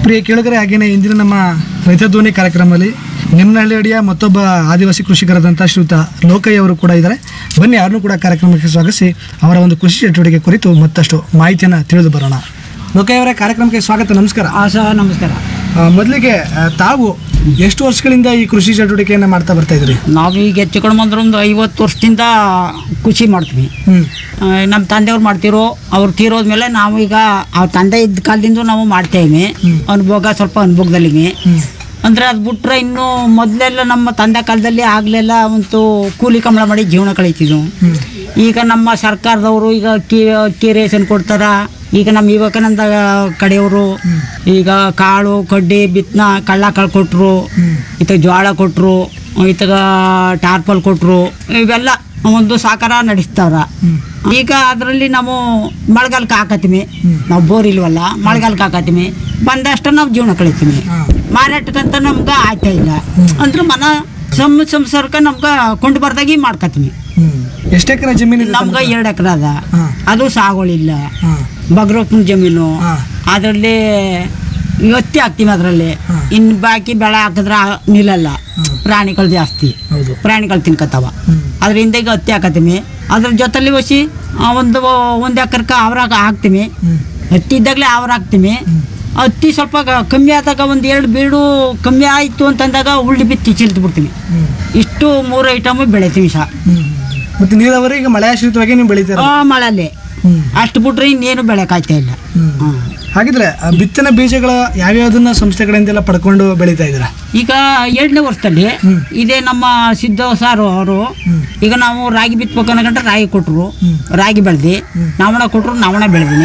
ಪ್ರಿಯ ಕೇಳುಗರೆ ಹಾಗೇನೆ ಇಂದಿನ ನಮ್ಮ ರೈತ ಧ್ವನಿ ಕಾರ್ಯಕ್ರಮದಲ್ಲಿ ನಿಮ್ಮನಹಳ್ಳಿಯ ಮತ್ತೊಬ್ಬ ಆದಿವಾಸಿ ಕೃಷಿಕರಾದಂಥ ಶ್ರೀಯುತ ಲೋಕಯ್ಯ ಅವರು ಕೂಡ ಇದ್ದಾರೆ ಬನ್ನಿ ಯಾರನ್ನೂ ಕೂಡ ಕಾರ್ಯಕ್ರಮಕ್ಕೆ ಸ್ವಾಗತಿಸಿ ಅವರ ಒಂದು ಕೃಷಿ ಚಟುವಟಿಕೆ ಕುರಿತು ಮತ್ತಷ್ಟು ಮಾಹಿತಿಯನ್ನು ತಿಳಿದು ಬರೋಣ ಲೋಕಯ್ಯ ಅವರ ಕಾರ್ಯಕ್ರಮಕ್ಕೆ ಸ್ವಾಗತ ನಮಸ್ಕಾರ ಆ ಸಹ ನಮಸ್ಕಾರ ಆ, ಮೊದಲಿಗೆ ಆ, ತಾವು ಎಷ್ಟು ವರ್ಷಗಳಿಂದ ಈ ಕೃಷಿ ಚಟುವಟಿಕೆಯನ್ನು ಮಾಡ್ತಾ ಬರ್ತಾ ಇದ್ರಿ ನಾವು ಈಗ ಹೆಚ್ಚು ಕಡಿಮೆ ಅಂದ್ರೆ ಒಂದು ಐವತ್ತು ವರ್ಷದಿಂದ ಕೃಷಿ ಮಾಡ್ತೀವಿ ಹ್ಮ್ ಆ, ನಮ್ಮ ತಂದೆಯವ್ರು ಮಾಡ್ತಿರೋ ಅವ್ರು ತೀರೋದ್ಮೇಲೆ ನಾವು ಈಗ ಅವ್ರ ತಂದೆ ಇದ್ದ ಕಾಲದಿಂದ ನಾವು ಮಾಡ್ತೇವೆ ಅನುಭೋಗ ಸ್ವಲ್ಪ ಅನುಭೋಗದಲ್ಲಿ ಅಂದರೆ ಅದು ಬಿಟ್ರೆ ಇನ್ನು ಮೊದಲೆಲ್ಲ ನಮ್ಮ ತಂದೆ ಕಾಲದಲ್ಲಿ ಆಗಲೆಲ್ಲ ಒಂದು ಕೂಲಿ ಕಂಬಳ ಮಾಡಿ ಜೀವನ ಕಳೀತಿದ್ವು ಈಗ ನಮ್ಮ ಸರ್ಕಾರದವರು ಈಗ ಅಕ್ಕಿ ಅಕ್ಕಿ ರೇಷನ್ ಕೊಡ್ತಾರ ಈಗ ನಮ್ಮ ವಿವೇಕಾನಂದ ಕಡೆಯವರು ಈಗ ಕಾಳು ಕಡ್ಡಿ ಬಿತ್ತನ ಕಳ್ಳ ಕಾಳು ಕೊಟ್ಟರು ಇತ್ತ ಜೋಳ ಕೊಟ್ಟರು ಇತ್ತಾಗ ಟಾರ್ಪಲ್ ಕೊಟ್ಟರು ಇವೆಲ್ಲ ಒಂದು ಸಾಕಾರ ನಡೆಸ್ತಾವ್ರ ಈಗ ಅದರಲ್ಲಿ ನಾವು ಮಳೆಗಾಲಕ್ಕೆ ಹಾಕತ್ತೀವಿ ನಾವು ಬೋರ್ ಇಲ್ವಲ್ಲ ಮಳೆಗಾಲಕ್ಕೆ ಹಾಕತ್ತೀವಿ ಬಂದಷ್ಟು ನಾವು ಜೀವನ ಕಳಿತೀವಿ ಮಾರಾಟಕ್ಕಂತ ನಮ್ಗೆ ಆಯ್ತಾ ಇಲ್ಲ ಅಂದ್ರೆ ಮನ ಸಮ್ ಸಂಸಾರಕ್ಕೆ ನಮ್ಗೆ ಕೊಂಡು ಬರ್ದಾಗಿ ಮಾಡ್ಕತ್ತೀವಿ ಹ್ಮ್ ಎಷ್ಟು ಎಕರೆ ಜಮೀನಿದೆ ನಮ್ಗೆ ಎರಡು ಎಕರೆ ಅದ ಹಾ. ಅದು ಸಾಗುಗಳಿಲ್ಲ ಹಾಂ ಬಗ್ರೋಪ್ಪನ ಜಮೀನು ಹಾ. ಅದರಲ್ಲಿ ಹತ್ತಿ ಹಾಕ್ತೀವಿ ಅದರಲ್ಲಿ ಹಾ. ಇನ್ನು ಬಾಕಿ ಬೆಳೆ ಹಾಕಿದ್ರೆ ನಿಲ್ಲಲ್ಲ ಪ್ರಾಣಿಗಳು ಜಾಸ್ತಿ ಹೌದು ಪ್ರಾಣಿಗಳು ತಿನ್ಕತ್ತಾವ ಹ್ಮ್. ಅದರಿಂದ ಈಗ ಹತ್ತಿ ಹಾಕತ್ತೀವಿ ಅದ್ರ ಜೊತೆಲಿ ಒಸಿ ಆ, ಒಂದು ಒಂದು ಎಕರೆಗೆ ಅವ್ರಾಗ ಹಾಕ್ತೀವಿ ಹ್ಮ್ ಹತ್ತಿ ಇದ್ದಾಗಲೇ ಅವ್ರ ಹಾಕ್ತೀವಿ ಹತ್ತಿ ಸ್ವಲ್ಪ ಗ- ಕಮ್ಮಿ ಆದಾಗ ಒಂದು ಎರಡು ಬೀಡು ಕಮ್ಮಿ ಆಯಿತು ಅಂತಂದಾಗ ಉಳ್ಳಿ ಬಿತ್ತಿ ಚಿಲ್ತು ಬಿಡ್ತೀವಿ ಹ್ಮ್ ಇಷ್ಟು ಮೂರು ಐಟಮು ಬೆಳಿತೀವಿ ಸಹ ಹ್ಮ್ ಮತ್ತೆ ನೀರಾವರಿ ಈಗ ಮಳೆ ಆಶ್ರಿತವಾಗಿ ನೀವು ಬೆಳಿತೀರ ಆ, ಮಳೆಯಲ್ಲಿ ಹ್ಮ್ ಅಷ್ಟು ಬಿಟ್ರೆ ಇನ್ನೇನು ಬೆಳೆಕಾಯ್ತಾ ಇಲ್ಲ ಹ್ಮ್ ಹ್ಮ್. ಹಾಗಿದ್ರೆ ಆ ಬಿತ್ತನೆ ಬೀಜಗಳ ಯಾವ್ಯಾವ್ದನ್ನ ಸಂಸ್ಥೆಗಳಿಂದೆಲ್ಲ ಪಡ್ಕೊಂಡು ಬೆಳೀತಾ ಇದ್ದೀರಾ ಈಗ ಎರಡನೇ ವರ್ಷದಲ್ಲಿ ಇದೇ ನಮ್ಮ ಸಿದ್ಧ ಸಾರು ಅವರು ಈಗ ನಾವು ರಾಗಿ ಬಿತ್ಬೇಕು ಅನ್ನಕಂಡ್ರೆ ರಾಗಿ ಕೊಟ್ಟರು ರಾಗಿ ಬೆಳೆದಿ ನಾವಣ ಕೊಟ್ಟರು ನಾವಣ ಬೆಳೆದಿನಿ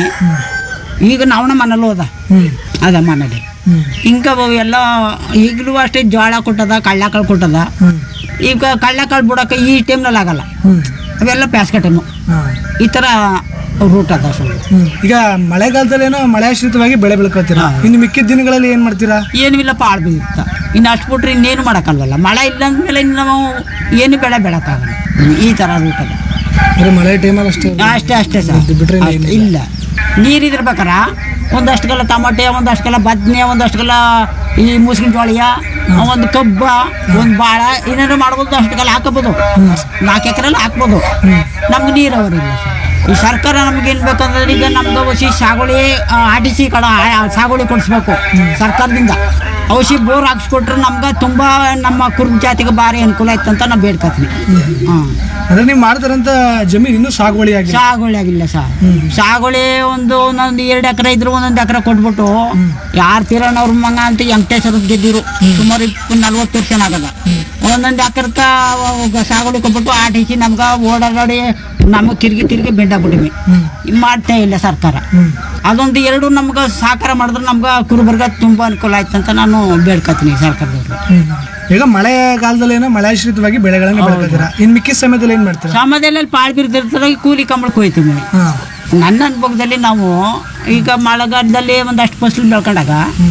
ಈಗ ನಾವಣ ಮನೇಲಿ ಹೋದ ಹ್ಮ್ ಅದ ಮನೇಲಿ ಹ್ಮ್ ಹಿಂಗ ಅವು ಎಲ್ಲ ಈಗಲೂ ಅಷ್ಟೇ ಜೋಳ ಕೊಟ್ಟದ ಕಳ್ಳೆಕಾಳು ಕೊಟ್ಟದ ಹ್ಮ್ ಈಗ ಕಳ್ಳೆಕಾಳು ಬಿಡೋಕೆ ಈ ಟೈಮ್ನಲ್ಲಿ ಆಗಲ್ಲ ಹ್ಮ್ ಅವೆಲ್ಲ ಪ್ಯಾಸ್ಕ ಟೈಮು ಹಾ. ಈ ಥರ ರೂಟ್ ಅದ ಸ್ವಲ್ಪ ಹ್ಮ್ ಈಗ ಮಳೆಗಾಲದಲ್ಲಿ ಏನೋ ಮಳೆ ಆಶ್ರಿತವಾಗಿ ಬೆಳೆ ಬೆಳ್ಕೊತೀರಾ ಇನ್ನು ಮಿಕ್ಕಿದ ದಿನಗಳಲ್ಲಿ ಏನ್ ಮಾಡ್ತೀರಾ ಏನೂ ಇಲ್ಲಪ್ಪ ಆಳ್ ಬಿದ್ದಿರ್ತ ಇನ್ನು ಅಷ್ಟು ಬಿಟ್ರೆ ಇನ್ನೇನು ಮಾಡೋಕ್ಕಲ್ವಲ್ಲ ಮಳೆ ಇಲ್ಲ ಅಂದಮೇಲೆ ಇನ್ನು ನಾವು ಏನು ಬೆಳೆ ಬೆಳಕಾಗಲ್ಲ ಈ ಥರ ರೂಟ್ ಅದ ಬರೀ ಮಳೆ ಟೈಮಲ್ಲಿ ಅಷ್ಟೇ ಅಷ್ಟೇ ಅಷ್ಟೇ ಸರ್ ಅದು ಬಿಟ್ರೆ ಇನ್ನೇನು ಅಷ್ಟೇ. ಇಲ್ಲ ನೀರಿದ್ರಬೇಕಾರ ಒಂದಷ್ಟು ಕಲ್ಲ ಟಮಾಟೆ ಒಂದಷ್ಟು ಕಲ್ಲ ಬದ್ನೆ ಒಂದಷ್ಟು ಕಲ್ಲ ಈ ಮುಸ್ಲಿಂ ಜೋಳಿಯ ಒಂದು ಕಬ್ಬ ಒಂದು ಬಾಳ ಏನಾದ್ರು ಮಾಡ್ಬೋದು ಅಷ್ಟು ಕಲ್ಲ ಹಾಕಬೋದು ನಾಲ್ಕು ಎಕರೆಲ್ಲ ಹಾಕ್ಬೋದು ನಮ್ಗೆ ನೀರಾವರಿ ಇಲ್ಲ ಸರ್ ಈ ಸರ್ಕಾರ ನಮ್ಗೆ ಏನು ಬೇಕಂದ್ರೆ ಈಗ ನಮ್ಗೆ ಔಷಧಿ ಸಾಗುವಳಿ ಆಟಿಸಿ ಕಡ ಆ- ಸಾಗುವಳಿ ಕೊಡಿಸ್ಬೇಕು ಸರ್ಕಾರದಿಂದ ಔಷಧಿ ಬೋರ್ ಹಾಕ್ಸ್ಕೊಟ್ರೆ ನಮ್ಗೆ ತುಂಬ ನಮ್ಮ ಕುರುಬ ಜಾತಿಗೆ ಭಾರಿ ಅನುಕೂಲ ಆಯ್ತು ಅಂತ ನಾವು ಬೇಡ್ಕೊತೀನಿ ಹಾಂ ಅಂದ್ರೆ ನೀವು ಮಾಡ್ತಾರಂತ ಜಮೀನು ಇನ್ನೂ ಸಾಗುವಳಿ ಆಗಿದೆ ಸಾಗುವಳಿ ಆಗಿಲ್ಲ ಸರ್ ಸಾಗುವಳಿ ಒಂದು ಒಂದೊಂದು ಎರಡು ಎಕರೆ ಇದ್ರು ಒಂದೊಂದು ಎಕರೆ ಕೊಟ್ಬಿಟ್ಟು ಯಾರು ತೀರಣ್ಣ ಅವ್ರ ಮಂಗ ಅಂತ ವೆಂಕಟೇಶ್ವರ ಗೆದ್ದಿರು ಸುಮಾರು ಇಪ್ಪತ್ತು ನಲ್ವತ್ತು ವರ್ಷ ಆಗದ ಒಂದೊಂದು ಎಕರೆಕ ಸಾಗುವಳಿ ಕೊಟ್ಬಿಟ್ಟು ಆಟಿಸಿ ನಮ್ಗೆ ಓಡಾಡಿ ನಮಗೆ ತಿರುಗಿ ತಿರುಗಿ ಬೆಂಡಾಗ್ಬಿಟ್ಟಿವಿ ಮಾಡ್ತಾ ಇಲ್ಲ ಸರ್ಕಾರ ಅದೊಂದು ಎರಡು ನಮ್ಗೆ ಸಹಕಾರ ಮಾಡಿದ್ರೆ ನಮ್ಗೆ ಕುರುಬರ್ಗ ತುಂಬ ಅನುಕೂಲ ಆಯ್ತು ಅಂತ ನಾನು ಬೇಡ್ಕೊತೀನಿ ಸರ್ಕಾರದವ್ರು ಈಗ ಮಳೆಗಾಲದಲ್ಲಿ ಏನೋ ಮಳೆ ಆಶ್ರಿತವಾಗಿ ಬೆಳೆಗಳನ್ನ ಬೆಳ್ಕೊತೀರಾ ಇನ್ನು ಮಿಕ್ಕಿದ ಸಮಯದಲ್ಲಿ ಏನ್ ಮಾಡ್ತೀರಾ ಸಮಾಜದಲ್ಲಿ ಪಾಳು ಬಿರ್ದಿರ್ತಾರೆ ಕೂಲಿ ಕಂಬಳಕ್ಕೆ ಹೋಯ್ತೀವಿ ಹಾ ನನ್ನ ಅನುಭವದಲ್ಲಿ ನಾವು ಈಗ ಮಳೆಗಾಲದಲ್ಲಿ ಒಂದಷ್ಟು ಫಸಲು ಬೆಳ್ಕೊಂಡಾಗ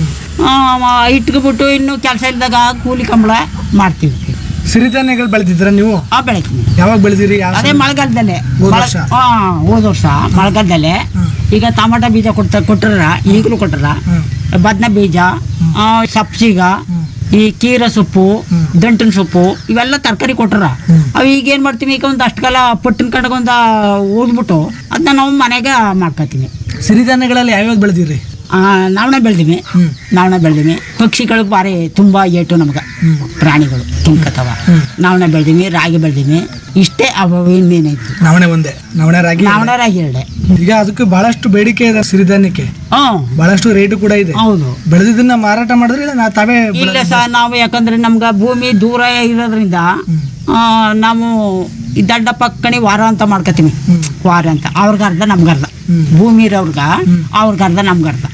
ಇಟ್ಕೊಬಿಟ್ಟು ಇನ್ನು ಕೆಲಸ ಇಲ್ದಾಗ ಕೂಲಿ ಕಂಬಳ ಮಾಡ್ತೀವಿ ಸಿರಿಧಾನ್ಯಗಳು ಬೆಳೆದಿದ್ದೀರಾ ನೀವು ಆ ಬೆಳಿತೀವಿ ಯಾವಾಗ ಬೆಳೆದಿರಿ ಯಾವ ಅದೇ ಮಳೆಗಾಲದಲ್ಲೇ ಹೋದ್ ಮಳೆ- ವರ್ಷ? ಆ, ಹೋದ್ ವರ್ಷ ಮಳೆಗಾಲದಲ್ಲೇ ಈಗ ಟಮಾಟ ಬೀಜ ಕೊಡ್ತ ಕೊಟ್ಟರ ಈಗಲೂ ಕೊಟ್ಟರ ಬದನೆ ಬೀಜ ಆ, ಸಬ್ಸಿಗ ಈ ಕೀರ ಸೊಪ್ಪು ದಂಟಿನ ಸೊಪ್ಪು ಇವೆಲ್ಲ ತರಕಾರಿ ಕೊಟ್ಟರ ಅವು ಈಗ ಏನು ಮಾಡ್ತೀವಿ ಈಗ ಒಂದು ಅಷ್ಟು ಕಾಲ ಪಟ್ಟಿನ ಕಡೆಗೆ ಒಂದು ಓದ್ಬಿಟ್ಟು ಅದನ್ನ ನಾವು ಮನೆಗೆ ಮಾಡ್ಕೊತೀವಿ ಸಿರಿಧಾನ್ಯಗಳಲ್ಲಿ ಯಾವ್ಯಾವ್ದು ಬೆಳೆದಿರಿ ನಾವಣ ಬೆಳೆದಿವಿ ನಾವಣ ಬೆಳೆದಿವಿ ಪಕ್ಷಿಗಳು ಭಾರಿ ತುಂಬ ಏಟು ನಮ್ಗೆ ಪ್ರಾಣಿಗಳು ತಿನ್ಕತ್ತವ ನಾವಣ ಬೆಳೆದಿವಿ ರಾಗಿ ಬೆಳೆದಿವಿ ಇಷ್ಟೇ ಅವ ಇನ್ನೇನೈತಿ ನವಣೆ ಒಂದೇ ನವಣೆ ರಾಗಿ ನಾವಣ ರಾಗಿ ಎರಡೆ ಈಗ ಅದಕ್ಕೆ ಬಹಳಷ್ಟು ಬೇಡಿಕೆ ಇದೆ ಸಿರಿಧಾನ್ಯಕ್ಕೆ ಹ್ಞೂ ಬಹಳಷ್ಟು ರೇಟು ಕೂಡ ಇದೆ ಹೌದು ಬೆಳೆದಿದ್ದನ್ನ ಮಾರಾಟ ಮಾಡಿದ್ರೆ ಇಲ್ಲ ನಾ ತಾವೇ ಇಲ್ಲ ಸರ್ ನಾವು ಯಾಕಂದ್ರೆ ನಮ್ಗೆ ಭೂಮಿ ದೂರ ಇರೋದ್ರಿಂದ ಆ, ನಾವು ಈ ದಂಡ ಪಕ್ಕಣಿ ವಾರ ಅಂತ ಮಾಡ್ಕೋತೀವಿ ವಾರ ಅಂತ ಅವ್ರಿಗೆ ಅರ್ಧ ನಮ್ಗೆ ಅರ್ಧ ಭೂಮಿ ಇರೋರ್ಗ ಅವ್ರಿಗೆ ಅರ್ಧ ನಮ್ಗೆ ಅರ್ಧ